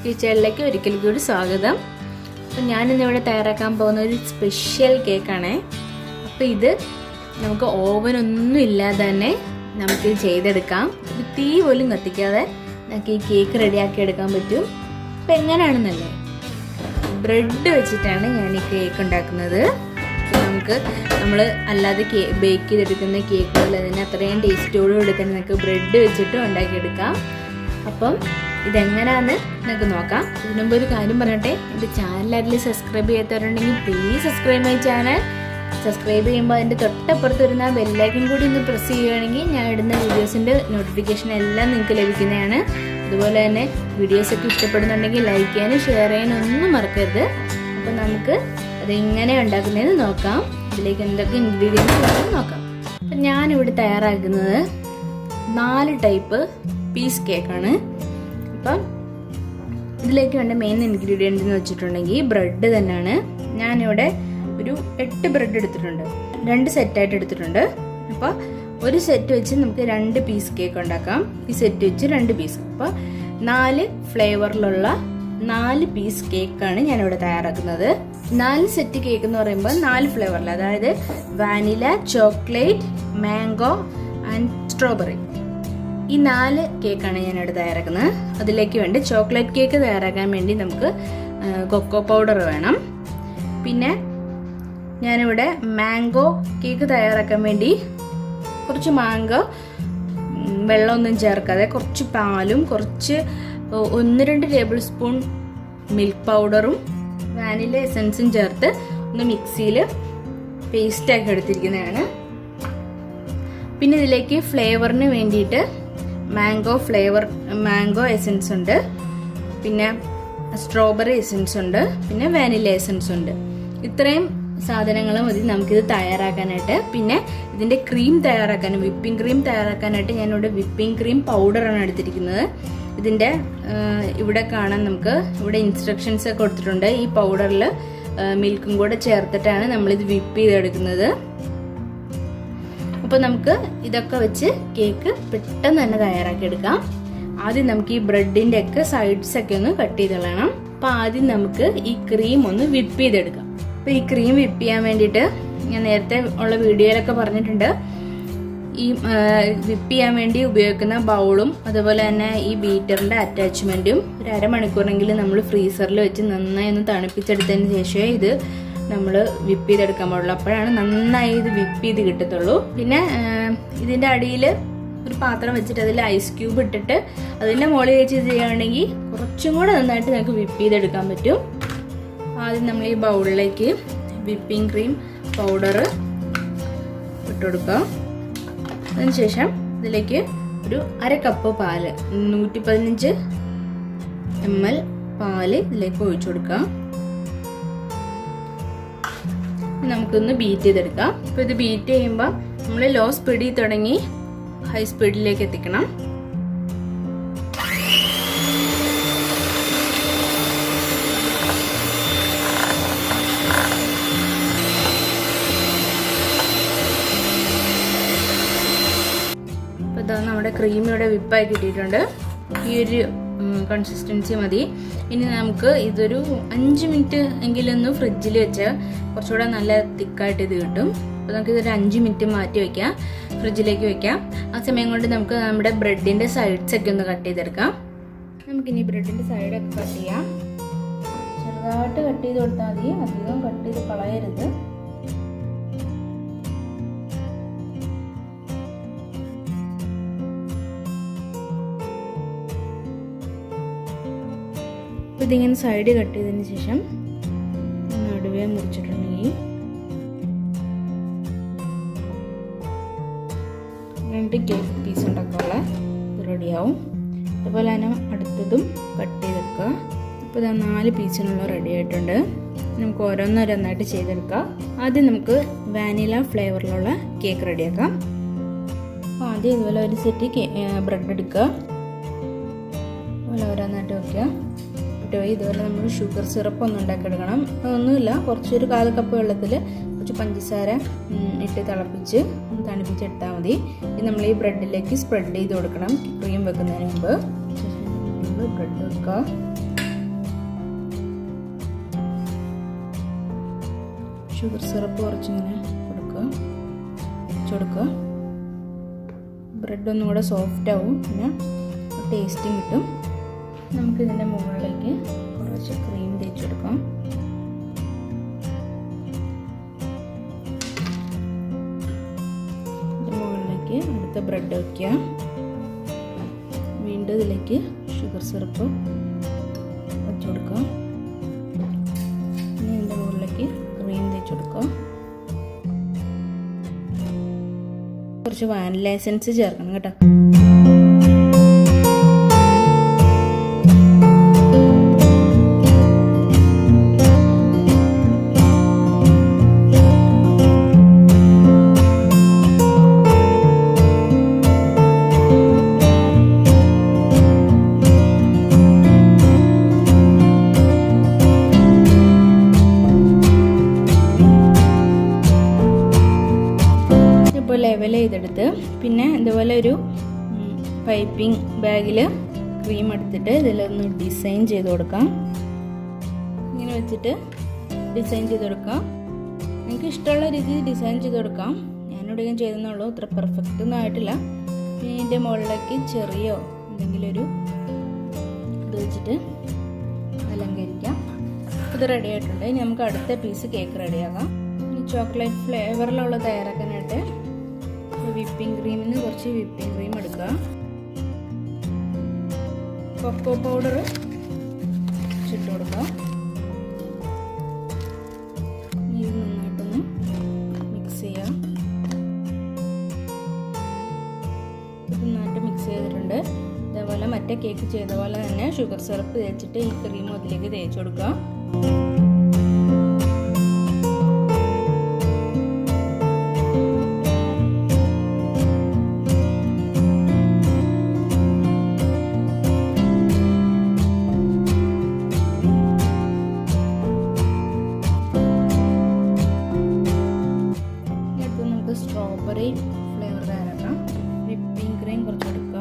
കിച്ചണിലേക്ക് ഒരിക്കൽ കൂടി സ്വാഗതം അപ്പം ഞാനിന്നിവിടെ തയ്യാറാക്കാൻ പോകുന്ന ഒരു സ്പെഷ്യൽ കേക്കാണേ അപ്പോൾ ഇത് നമുക്ക് ഓവനൊന്നും ഇല്ലാതെ തന്നെ നമുക്ക് ചെയ്തെടുക്കാം ഒരു തീ പോലും കത്തിക്കാതെ നമുക്ക് ഈ കേക്ക് റെഡിയാക്കി എടുക്കാൻ പറ്റും അപ്പം എങ്ങനെയാണെന്നല്ലേ ബ്രെഡ് വെച്ചിട്ടാണ് ഞാൻ ഈ കേക്ക് ഉണ്ടാക്കുന്നത് നമുക്ക് നമ്മൾ അല്ലാതെ കേ ബേക്ക് ചെയ്തെടുക്കുന്ന കേക്ക് പോലെ അതിന് അത്രയും ടേസ്റ്റോടുകൂടി തന്നെ നമുക്ക് ബ്രെഡ് വെച്ചിട്ട് ഉണ്ടാക്കിയെടുക്കാം അപ്പം ഇതെങ്ങനെയാന്ന് നമുക്ക് നോക്കാം ഇതിനു മുമ്പ് ഒരു കാര്യം പറയട്ടെ എൻ്റെ ചാനൽ ആരെങ്കിലും സബ്സ്ക്രൈബ് ചെയ്യാത്തവരുണ്ടെങ്കിൽ please subscribe my channel subscribe ചെയ്യുമ്പോൾ അതിൻ്റെ തൊട്ടപ്പുറത്ത് വരുന്ന ബെല്ലൈക്കൻ കൂടി ഒന്ന് പ്രസ് ചെയ്യുകയാണെങ്കിൽ ഞാൻ ഇടുന്ന വീഡിയോസിൻ്റെ നോട്ടിഫിക്കേഷൻ എല്ലാം നിങ്ങൾക്ക് ലഭിക്കുന്നതാണ് അതുപോലെ തന്നെ വീഡിയോസൊക്കെ ഇഷ്ടപ്പെടുന്നുണ്ടെങ്കിൽ ലൈക്ക് ചെയ്യാനും ഷെയർ ചെയ്യാനും ഒന്നും മറക്കരുത് അപ്പോൾ നമുക്ക് അതെങ്ങനെ ഉണ്ടാക്കുന്നതെന്ന് നോക്കാം ഇതിലേക്ക് എന്തൊക്കെ ഇൻഗ്രീഡിയൻസ് വേണം നോക്കാം അപ്പം ഞാനിവിടെ തയ്യാറാക്കുന്നത് നാല് ടൈപ്പ് പീസ് കേക്കാണ് അപ്പം ഇതിലേക്ക് വേണ്ട മെയിൻ ഇൻഗ്രീഡിയൻ്റ് എന്ന് വെച്ചിട്ടുണ്ടെങ്കിൽ ബ്രെഡ് തന്നെയാണ് ഞാനിവിടെ ഒരു എട്ട് ബ്രെഡ് എടുത്തിട്ടുണ്ട് രണ്ട് സെറ്റായിട്ട് എടുത്തിട്ടുണ്ട് അപ്പോൾ ഒരു സെറ്റ് വെച്ച് നമുക്ക് രണ്ട് പീസ് കേക്ക് ഉണ്ടാക്കാം ഈ സെറ്റ് വെച്ച് രണ്ട് പീസ് അപ്പോൾ നാല് ഫ്ലേവറിലുള്ള നാല് പീസ് കേക്കാണ് ഞാനിവിടെ തയ്യാറാക്കുന്നത് നാല് സെറ്റ് കേക്ക് എന്ന് പറയുമ്പോൾ നാല് ഫ്ലേവറിൽ അതായത് vanilla chocolate mango and strawberry ഈ നാല് കേക്കാണ് ഞാനിവിടെ തയ്യാറാക്കുന്നത് അതിലേക്ക് വേണ്ടി ചോക്ലേറ്റ് കേക്ക് തയ്യാറാക്കാൻ വേണ്ടി നമുക്ക് കൊക്കോ പൗഡർ വേണം പിന്നെ ഞാനിവിടെ മാംഗോ കേക്ക് തയ്യാറാക്കാൻ വേണ്ടി കുറച്ച് മാംഗോ വെള്ളമൊന്നും ചേർക്കാതെ കുറച്ച് പാലും കുറച്ച് ഒന്ന് രണ്ട് ടേബിൾ സ്പൂൺ മിൽക്ക് പൗഡറും വാനില എസൻസും ചേർത്ത് ഒന്ന് മിക്സിയിൽ പേസ്റ്റാക്കി എടുത്തിരിക്കുന്നതാണ് പിന്നെ ഇതിലേക്ക് ഫ്ലേവറിന് വേണ്ടിയിട്ട് മാംഗോ ഫ്ലേവർ മാംഗോ എസൻസ് ഉണ്ട് പിന്നെ സ്ട്രോബെറി എസൻസ് ഉണ്ട് പിന്നെ വാനില എസൻസ് ഉണ്ട് ഇത്രയും സാധനങ്ങൾ മതി നമുക്കിത് തയ്യാറാക്കാനായിട്ട് പിന്നെ ഇതിൻ്റെ ക്രീം തയ്യാറാക്കാനും വിപ്പിംഗ് ക്രീം തയ്യാറാക്കാനായിട്ട് ഞാനിവിടെ വിപ്പിംഗ് ക്രീം പൗഡറാണ് എടുത്തിരിക്കുന്നത് ഇതിൻ്റെ ഇവിടെ കാണാൻ നമുക്ക് ഇവിടെ ഇൻസ്ട്രക്ഷൻസ് ഒക്കെ കൊടുത്തിട്ടുണ്ട് ഈ പൗഡറിൽ മിൽക്കും കൂടെ ചേർത്തിട്ടാണ് നമ്മളിത് വിപ്പ് ചെയ്തെടുക്കുന്നത് അപ്പോൾ നമുക്ക് ഇതൊക്കെ വെച്ച് കേക്ക് പെട്ടെന്ന് തന്നെ തയ്യാറാക്കി എടുക്കാം ആദ്യം നമുക്ക് ഈ ബ്രെഡിൻ്റെ ഒക്കെ സൈഡ്സ് ഒക്കെ ഒന്ന് കട്ട് ചെയ്ത് കളയണം അപ്പോൾ ആദ്യം നമുക്ക് ഈ ക്രീം ഒന്ന് വിപ്പ് ചെയ്തെടുക്കാം അപ്പോൾ ഈ ക്രീം വിപ്പ് ചെയ്യാൻ വേണ്ടിയിട്ട് ഞാൻ നേരത്തെ ഉള്ള വീഡിയോയിലൊക്കെ പറഞ്ഞിട്ടുണ്ട് ഈ വിപ്പ് ചെയ്യാൻ വേണ്ടി ഉപയോഗിക്കുന്ന ബൗളും അതുപോലെ തന്നെ ഈ ബീറ്ററിൻ്റെ അറ്റാച്ച്മെൻറ്റും ഒരു അരമണിക്കൂറെങ്കിലും നമ്മൾ ഫ്രീസറിൽ വെച്ച് നന്നായി ഒന്ന് തണുപ്പിച്ചെടുത്തതിന് ശേഷമേ ഇത് നമ്മൾ വിപ്പ് ചെയ്തെടുക്കാൻ പാടുള്ളൂ അപ്പോഴാണ് നന്നായി ഇത് വിപ്പ് ചെയ്ത് കിട്ടത്തുള്ളൂ പിന്നെ ഇതിൻ്റെ അടിയിൽ ഒരു പാത്രം വെച്ചിട്ട് അതിൽ ഐസ് ക്യൂബ് ഇട്ടിട്ട് അതിൻ്റെ മുകളിൽ വെച്ച് ചെയ്യുകയാണെങ്കിൽ കുറച്ചും കൂടെ നന്നായിട്ട് നമുക്ക് വിപ്പ് ചെയ്തെടുക്കാൻ പറ്റും ആദ്യം നമ്മൾ ഈ ബൗളിലേക്ക് വിപ്പിംഗ് ക്രീം പൗഡർ ഇട്ടുകൊടുക്കുക അതിനുശേഷം ഇതിലേക്ക് ഒരു അര കപ്പ് പാല് നൂറ്റി പതിനഞ്ച് എം എൽ പാല് ഇതിലേക്ക് ഒഴിച്ചു കൊടുക്കാം നമുക്കൊന്ന് ബീറ്റ് ചെയ്തെടുക്കാം അപ്പോൾ ഇത് ബീറ്റ് ചെയ്യുമ്പോൾ നമ്മൾ ലോ സ്പീഡിൽ തുടങ്ങി ഹൈ സ്പീഡിലേക്ക് എത്തിക്കണം അപ്പോൾ ഇതാ നമ്മുടെ ക്രീം ഇവിടെ വിപ്പായി കിട്ടിയിട്ടുണ്ട് ഈ ഒരു കൺസിസ്റ്റൻസി മതി ഇനി നമുക്ക് ഇതൊരു അഞ്ച് മിനിറ്റ് എങ്കിലൊന്ന് ഫ്രിഡ്ജിൽ വെച്ച് കുറച്ചുകൂടെ നല്ല തിക്കായിട്ട് ഇത് കിട്ടും അപ്പോൾ നമുക്ക് ഇതൊരു അഞ്ച് മിനിറ്റ് മാറ്റി വയ്ക്കാം ഫ്രിഡ്ജിലേക്ക് വെക്കാം ആ സമയം കൊണ്ട് നമുക്ക് നമ്മുടെ ബ്രെഡിൻ്റെ സൈഡ്സ് ഒക്കെ ഒന്ന് കട്ട് ചെയ്തെടുക്കാം നമുക്കിനി ബ്രെഡിൻ്റെ സൈഡൊക്കെ കട്ട് ചെയ്യാം ചെറുതായിട്ട് കട്ട് ചെയ്ത് കൊടുത്താൽ മതി അധികം കട്ട് ചെയ്ത് കളയരുത് അപ്പോൾ ഇതിങ്ങനെ സൈഡ് കട്ട് ചെയ്തതിന് ശേഷം നടുവേ മുറിച്ചിട്ടുണ്ടെങ്കിൽ രണ്ട് കേക്ക് പീസ് ഉണ്ടാക്കാനുള്ള റെഡിയാവും അതുപോലെ തന്നെ അടുത്തതും കട്ട് ചെയ്തെടുക്കുക ഇപ്പോൾ ഇതാ നാല് പീസിനുള്ള റെഡി ആയിട്ടുണ്ട് നമുക്ക് ഓരോന്നോരോന്നായിട്ട് ചെയ്തെടുക്കാം ആദ്യം നമുക്ക് വാനില ഫ്ലേവറിലുള്ള കേക്ക് റെഡിയാക്കാം അപ്പോൾ ആദ്യം ഇതുപോലെ ഒരു സെറ്റ് ബ്രെഡ് എടുക്കുക അതുപോലെ ഓരോന്നായിട്ട് വയ്ക്കുക ഇട്ട് പോയി ഇതുപോലെ നമ്മൾ ഷുഗർ സിറപ്പ് ഒന്നും ഉണ്ടാക്കിയെടുക്കണം അതൊന്നുമില്ല കുറച്ചൊരു കാൽ കപ്പ് വെള്ളത്തിൽ കുറച്ച് പഞ്ചസാര ഇട്ട് തിളപ്പിച്ച് തണുപ്പിച്ചെടുത്താൽ മതി ഇത് നമ്മൾ ഈ ബ്രെഡിലേക്ക് സ്പ്രെഡ് ചെയ്ത് കൊടുക്കണം ക്രീം വെക്കുന്നതിന് മുമ്പ് ബ്രെഡ് വെക്കുക ഷുഗർ സിറപ്പ് കുറച്ചിങ്ങനെ കൊടുക്കുക വെച്ച് കൊടുക്കുക ബ്രെഡ് ഒന്നും കൂടെ സോഫ്റ്റ് ആവും പിന്നെ ടേസ്റ്റും കിട്ടും നമുക്ക് ഇതിൻ്റെ മുകളിലേക്ക് കുറച്ച് ക്രീം തേച്ച് കൊടുക്കാം മുകളിലേക്ക് അടുത്ത ബ്രെഡ് വയ്ക്കുക വീണ്ടും ഇതിലേക്ക് ഷുഗർ സിറപ്പ് വെച്ച് കൊടുക്കുക ഇനി ഇതിൻ്റെ മുകളിലേക്ക് ക്രീം തേച്ച് കൊടുക്കുക കുറച്ച് വാനില എസൻസ് ചേർക്കണം കേട്ടോ ഇപ്പോൾ ലെവൽ ചെയ്തെടുത്ത് പിന്നെ ഇതുപോലെ ഒരു പൈപ്പിംഗ് ബാഗിൽ ക്രീം എടുത്തിട്ട് ഇതിലൊന്ന് ഡിസൈൻ ചെയ്ത് കൊടുക്കാം ഇങ്ങനെ വെച്ചിട്ട് ഡിസൈൻ ചെയ്ത് കൊടുക്കാം നിങ്ങൾക്ക് ഇഷ്ടമുള്ള രീതിയിൽ ഡിസൈൻ ചെയ്ത് കൊടുക്കാം ഞാനിവിടെ ഞാൻ ചെയ്തെന്നുള്ളൂ ഇത്ര പെർഫെക്റ്റ് ഒന്നും ആയിട്ടില്ല പിന്നെ ഇതിൻ്റെ മുകളിലേക്ക് ചെറിയോ എന്തെങ്കിലും ഒരു ഇത് വെച്ചിട്ട് അലങ്കരിക്കാം ഇത് റെഡി ആയിട്ടുണ്ട് ഇനി നമുക്ക് അടുത്ത പീസ് കേക്ക് റെഡിയാക്കാം ഇനി ചോക്ലേറ്റ് ഫ്ലേവറിലുള്ള തയ്യാറാക്കാനായിട്ട് വിപ്പിംഗ് ക്രീമിന് കുറച്ച് വിപ്പിംഗ് ക്രീം എടുക്കുക കൊക്കോ പൗഡർ ഇട്ട് കൊടുക്കുക ഇത് നന്നായിട്ടൊന്ന് മിക്സ് ചെയ്യുക ഇത് നന്നായിട്ട് മിക്സ് ചെയ്തിട്ടുണ്ട് ഇതേപോലെ മറ്റേ കേക്ക് ചെയ്ത പോലെ തന്നെ ഷുഗർ സിറപ്പ് തേച്ചിട്ട് ഈ ക്രീം അതിലേക്ക് തേച്ച് കൊടുക്കുക സ്ട്രോബെറി ഫ്ലേവർ തയ്യാറാക്കാം വിപ്പിംഗ് ക്രീം കുറച്ച് എടുക്കുക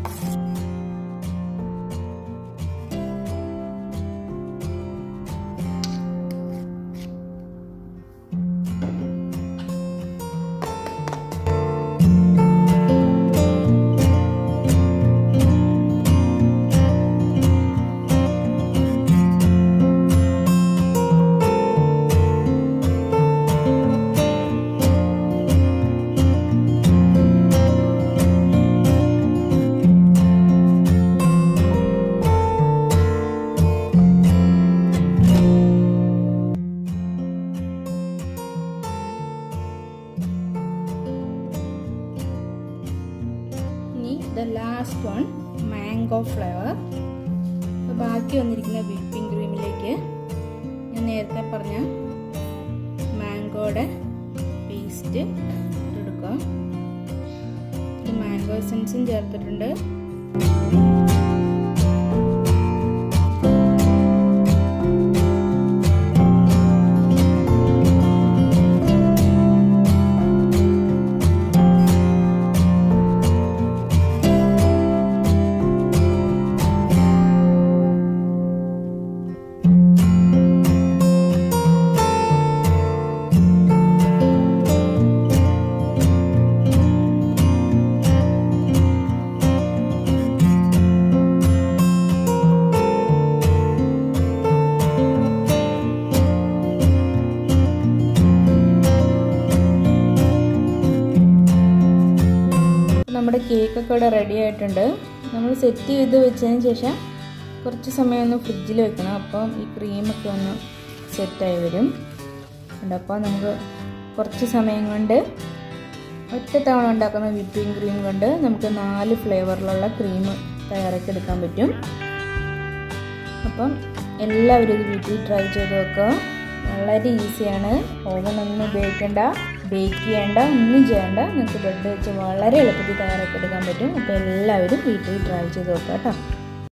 ഇനി the last one mango flavour അപ്പോൾ ബാക്കി വന്നിരിക്കുന്ന വിപ്പിംഗ് ക്രീമിലേക്ക് ഞാൻ നേരത്തെ പറഞ്ഞ മാംഗോയുടെ പേസ്റ്റ് ഇട്ടെടുക്കുക മാംഗോ എസൻസും ചേർത്തിട്ടുണ്ട് നമ്മുടെ കേക്കൊക്കെ ഇവിടെ റെഡി ആയിട്ടുണ്ട് നമ്മൾ സെറ്റ് ചെയ്ത് വെച്ചതിന് ശേഷം കുറച്ച് സമയം ഒന്ന് ഫ്രിഡ്ജിൽ വെക്കണം അപ്പം ഈ ക്രീമൊക്കെ ഒന്ന് സെറ്റായി വരും ഉണ്ട് അപ്പോൾ നമുക്ക് കുറച്ച് സമയം കൊണ്ട് ഒറ്റ തവണ ഉണ്ടാക്കുന്ന വിപ്പിംഗ് ക്രീം കൊണ്ട് നമുക്ക് നാല് ഫ്ലേവറിലുള്ള ക്രീം തയ്യാറാക്കി എടുക്കാൻ പറ്റും അപ്പം എല്ലാവരും ഇത് വീട്ടിൽ ട്രൈ ചെയ്ത് വെക്കുക വളരെ ഈസിയാണ് ഓവനൊന്നും ഉപയോഗിക്കേണ്ട ബേക്ക് ചെയ്യേണ്ട ഒന്നും ചെയ്യേണ്ട നിങ്ങൾക്ക് ബ്രെഡ് വെച്ച് വളരെ എളുപ്പത്തിൽ തയ്യാറാക്കി എടുക്കാൻ പറ്റും അപ്പോൾ എല്ലാവരും വീട്ടിൽ ട്രൈ ചെയ്ത് നോക്കുക കേട്ടോ